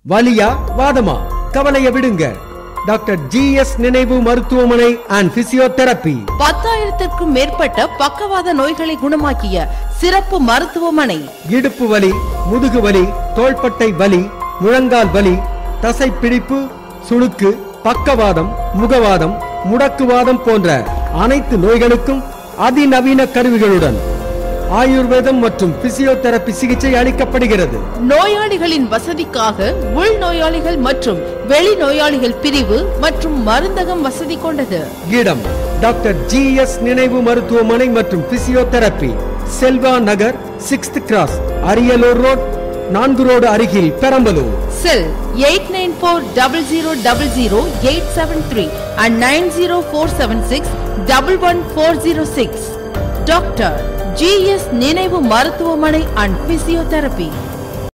வலியா வாதமா கவலைய விடுங்க டாக்டர் ஜி எஸ் நினைவு மருத்துவமனை அண்ட் பிசியோதெரபி பத்தாயிரத்திற்கும் மேற்பட்ட பக்கவாத நோய்களை குணமாக்கிய சிறப்பு மருத்துவமனை இடுப்பு வலி முதுகு வலி தோள்பட்டை வலி முழங்கால் வலி தசை பிடிப்பு சுளுக்கு பக்கவாதம் முகவாதம் முடக்குவாதம் போன்ற அனைத்து நோய்களுக்கும் அதிநவீன கருவிகளுடன் ஆயுர்வேதம் மற்றும் பிசியோதெரபி சிகிச்சை அளிக்கப்படுகிறது நோயாளிகளின் வசதிக்காக உள் நோயாளிகள் மற்றும் வெளி நோயாளிகள் பிரிவு மற்றும் மருந்தகம் வசதி கொண்டது இடம் டாக்டர் ஜி எஸ் நினைவு மருத்துவமனை மற்றும் physiotherapy Selva Nagar sixth cross Ariyalur road நான்கு ரோடு அருகில் Perambalur cell eight nine four double zero double zero eight seven three and nine zero four seven six double one four zero six doctor G S நினைவு மருத்துவமனை and physiotherapy